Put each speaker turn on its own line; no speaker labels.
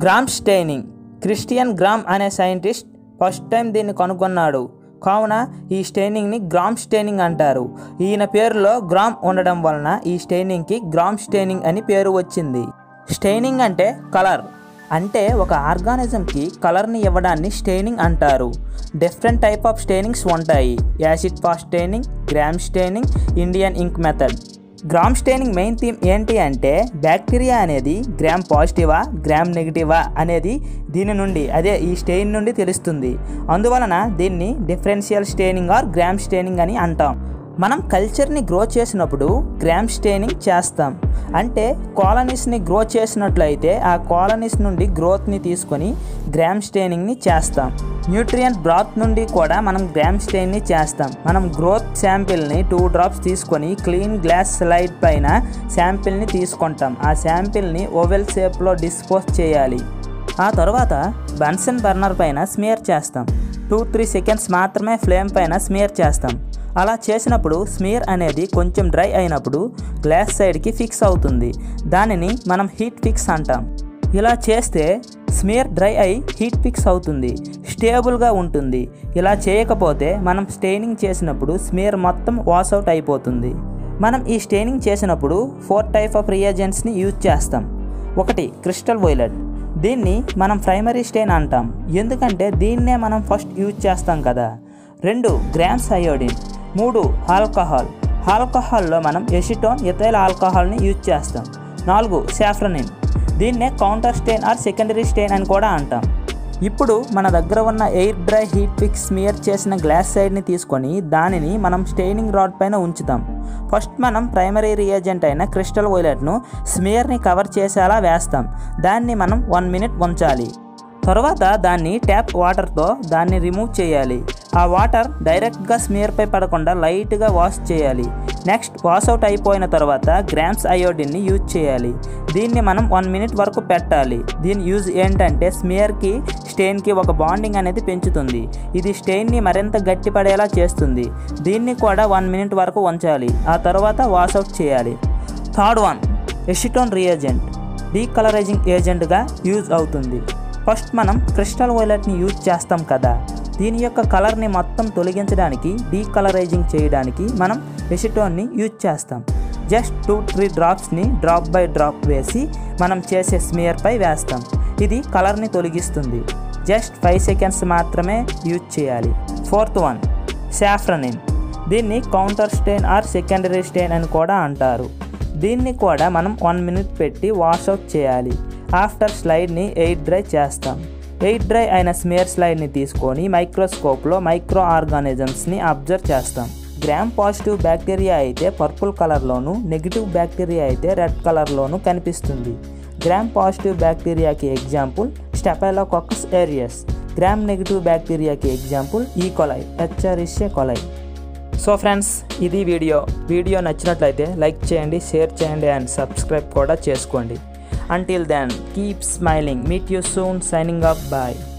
gram staining Christian Gram అనే scientist first time దీన్ని కనుగొన్నాడు కావున ఈ స్టెయినింగ్ని గ్రామ్ స్టెయినింగ్ అంటారు ఈయన పేరులో గ్రామ్ ఉండడం వలన ఈ స్టెయినింగ్కి గ్రామ్ స్టెయినింగ్ అని పేరు వచ్చింది స్టెయినింగ్ అంటే కలర్ అంటే ఒక ఆర్గానిజంకి కలర్ని ఇవ్వడాన్ని స్టెయినింగ్ అంటారు డిఫరెంట్ టైప్ ఆఫ్ స్టెయినింగ్స్ ఉంటాయి acid fast staining Gram staining Indian ink method Gram staining main theme ఏంటి అంటే బ్యాక్టీరియా అనేది గ్రామ్ పాజిటివా గ్రామ్ నెగిటివా అనేది దీని నుండి అదే ఈ స్టెయిన్ నుండి తెలుస్తుంది అందువలన దీన్ని differential staining or Gram staining అని అంటాం మనం కల్చర్ని గ్రో చేసినప్పుడు గ్రామ్ స్టెయినింగ్ చేస్తాం అంటే కాలనీస్ని గ్రో చేసినట్లయితే ఆ కాలనీస్ నుండి గ్రోత్ని తీసుకొని గ్రామ్ స్టెయినింగ్ని చేస్తాం న్యూట్రియంట్ బ్రాత్ నుండి కూడా మనం గ్రామ్ స్టెయిన్ని చేస్తాం మనం గ్రోత్ శాంపిల్ని టూ డ్రాప్స్ తీసుకొని క్లీన్ గ్లాస్ స్లైడ్ పైన శాంపిల్ని తీసుకుంటాం ఆ శాంపిల్ని ఓవెల్ షేప్లో డిస్పోజ్ చేయాలి ఆ తర్వాత బన్సన్ బర్నర్ పైన స్మియర్ చేస్తాం టూ త్రీ సెకండ్స్ మాత్రమే ఫ్లేమ్ పైన స్మియర్ చేస్తాం అలా చేసినప్పుడు స్మియర్ అనేది కొంచెం డ్రై అయినప్పుడు గ్లాస్ సైడ్కి ఫిక్స్ అవుతుంది దానిని మనం హీట్ ఫిక్స్ అంటాం ఇలా చేస్తే స్మియర్ డ్రై అయి హీట్ ఫిక్స్ అవుతుంది స్టేబుల్గా ఉంటుంది ఇలా చేయకపోతే మనం స్టెయినింగ్ చేసినప్పుడు స్మియర్ మొత్తం వాష్ అవుట్ అయిపోతుంది మనం ఈ స్టెయినింగ్ చేసినప్పుడు ఫోర్ టైప్ ఆఫ్ రియాజెంట్స్ని యూజ్ చేస్తాం ఒకటి క్రిస్టల్ వైలెట్ దీన్ని మనం ప్రైమరీ స్టెయిన్ అంటాం ఎందుకంటే దీన్నే మనం ఫస్ట్ యూజ్ చేస్తాం కదా రెండు గ్రామ్స్ అయోడిన్ మూడు ఆల్కహాల్ ఆల్కహాల్లో మనం ఎసిటోన్ ఇథైల్ ఆల్కహాల్ని యూజ్ చేస్తాం నాలుగు సాఫ్రనిన్ దీన్నే counter stain or secondary stain అని కూడా అంటాం ఇప్పుడు మన దగ్గర ఉన్న air dry heat fix smear చేసిన గ్లాస్ సైడ్ని తీసుకొని దానిని మనం స్టెయినింగ్ రాడ్ పైన ఉంచుతాం ఫస్ట్ మనం ప్రైమరీ రియేజెంట్ అయిన క్రిస్టల్ వైలెట్ను స్మియర్ని కవర్ చేసేలా వేస్తాం దాన్ని మనం వన్ మినిట్ ఉంచాలి తర్వాత దాన్ని ట్యాప్ వాటర్తో దాన్ని రిమూవ్ చేయాలి ఆ వాటర్ డైరెక్ట్గా స్మియర్పై పడకుండా లైట్గా వాష్ చేయాలి నెక్స్ట్ వాష్ అవుట్ అయిపోయిన తర్వాత గ్రామ్స్ అయోడిన్ని యూజ్ చేయాలి దీన్ని మనం వన్ మినిట్ వరకు పెట్టాలి దీని యూజ్ ఏంటంటే స్మియర్కి స్టెయిన్కి ఒక బాండింగ్ అనేది పెంచుతుంది ఇది స్టెయిన్ని మరింత గట్టిపడేలా చేస్తుంది దీన్ని కూడా వన్ మినిట్ వరకు ఉంచాలి ఆ తర్వాత వాష్ అవుట్ చేయాలి third one acetone reagent decolourising ఏజెంట్గా యూజ్ అవుతుంది ఫస్ట్ మనం క్రిస్టల్ వైలెట్ని యూజ్ చేస్తాం కదా దీని యొక్క కలర్ని మొత్తం తొలగించడానికి డీకలరైజింగ్ చేయడానికి మనం ఎసిటోన్ని యూజ్ చేస్తాం జస్ట్ టూ త్రీ డ్రాప్స్ని డ్రాప్ బై డ్రాప్ వేసి మనం చేసే స్మియర్పై వేస్తాం ఇది కలర్ని తొలగిస్తుంది జస్ట్ ఫైవ్ సెకండ్స్ మాత్రమే యూజ్ చేయాలి ఫోర్త్ వన్ సాఫ్రనిన్ దీన్ని counter stain or secondary stain అని కూడా అంటారు దీన్ని కూడా మనం వన్ మినిట్ పెట్టి వాష్ అవుట్ చేయాలి ఆఫ్టర్ స్లైడ్ని ఎయిట్ డ్రై చేస్తాం ఎయిట్ డ్రై అయిన స్మియర్ స్లైడ్ని తీసుకొని మైక్రోస్కోప్లో మైక్రో ఆర్గానిజమ్స్ని అబ్జర్వ్ చేస్తాం గ్రామ్ పాజిటివ్ బ్యాక్టీరియా అయితే పర్పుల్ కలర్లోను నెగిటివ్ బ్యాక్టీరియా అయితే రెడ్ కలర్లోను కనిపిస్తుంది గ్రామ్ పాజిటివ్ బ్యాక్టీరియాకి example Staphylococcus aureus Gram negative బ్యాక్టీరియాకి example E coli Escherichia coli so friends ఇది వీడియో వీడియో నచ్చినట్లయితే లైక్ చేయండి షేర్ చేయండి అండ్ సబ్స్క్రైబ్ కూడా చేసుకోండి until then keep smiling meet you soon signing off bye